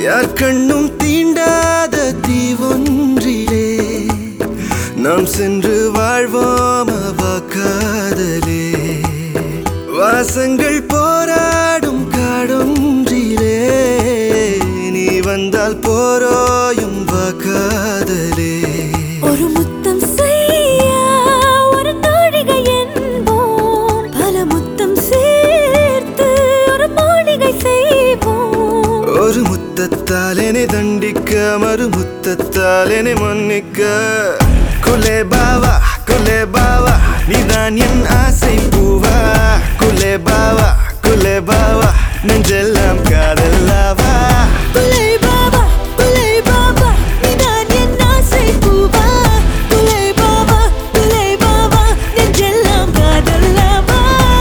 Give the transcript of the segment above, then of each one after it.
யார் கண்ணும் தீண்டாத தீவொன்றிலே நாம் சென்று வாழ்வோம் அவா காதலே வாசங்கள் போராடும் காடொன்றிலே நீ வந்தால் போரோயும் வா காதலே ஒரு முத்தம் செய்ய ஒரு நாழிகை என்போம் பல முத்தம் சேர்த்து ஒரு மாளிகை செய்வோம் ஒரு முத்தத்தால் என்னை தண்டிக்க மறு முத்தத்தால் என்னை மன்னிக்க குலே பாவா குலே பாவா நீதான் என் ஆசை பூவா குலே பாவா குலே பாவா நெஞ்செல்லாம் காதல்லாவா குலை பாபா குலை பாபா நீதான் என் ஆசை பூவா குலை பாபா குலை பாபா நெஞ்செல்லாம் காதல்லவா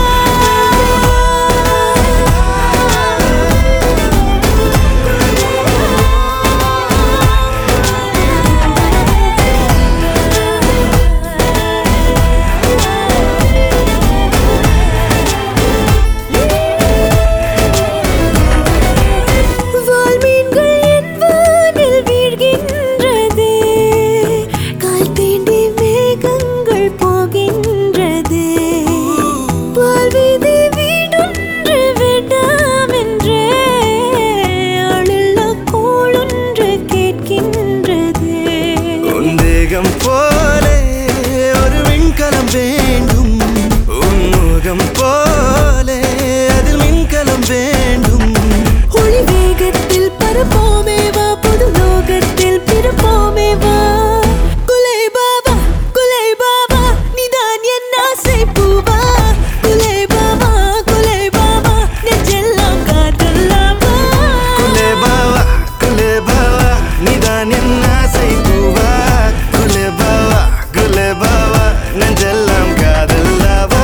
வால்மீன்கள் என் வானில் வீழ்கின்றதே கால் தீண்டி மேகங்கள் போகின்றதே வாழ்வீதி வீடொன்று வேண்டாம் என்றே அழுள்ள கோளொன்று கேட்கின்றதே உன் தேகம் போலே ஒரு விண்கலம் வேண்டும் உன் முகம் போலே அதில் மின்கலம் வேண்டும் ஒளி வேகத்தில் பரப்போமே வா புது லோகத்தில் பிறப்போமே வா குலை பாபா குலை பாபா நீதான் என் ஆசை பூவா குலை பாபா குலை பாபா நெஞ்செல்லாம் காதல்லாமா குலே பாவா குலே பாவா நீதான் என் ஆசை பூவா குலே பாவா குலே பாவா நெஞ்செல்லாம் காதல்லாவா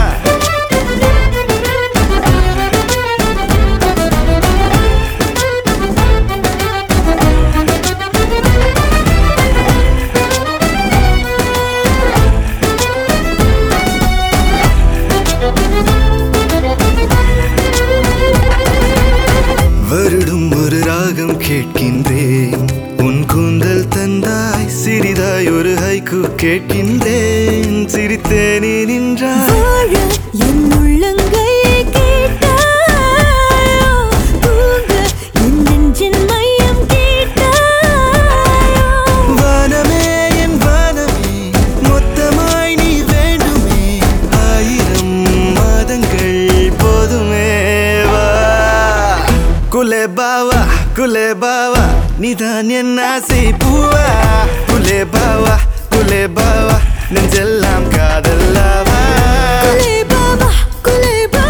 வருடும் ஒரு ராகம் கேட்கின்றேன் உன் கூந்தல் தந்தாய் சிறிதாய் ஒரு ஹைக்கு கேட்கின்றேன் சிரித்தேனே நின்றாய் வாழ என் உள்ளங்கையை கேட்டாயோ தூங்க என் நெஞ்சின் மையம் கேட்டாயோ வானமே என் வானமே மொத்தமாய் நீ வேண்டுமே ஆயிரம் மாதங்கள் போதுமே வா குலே பாவா குலே பாவா நீதான் என் ஆசை பூவா குலே பாவா குலே பாவா நெஞ்செல்லாம் காதல்லாவா குலை பாபா குலை பாபா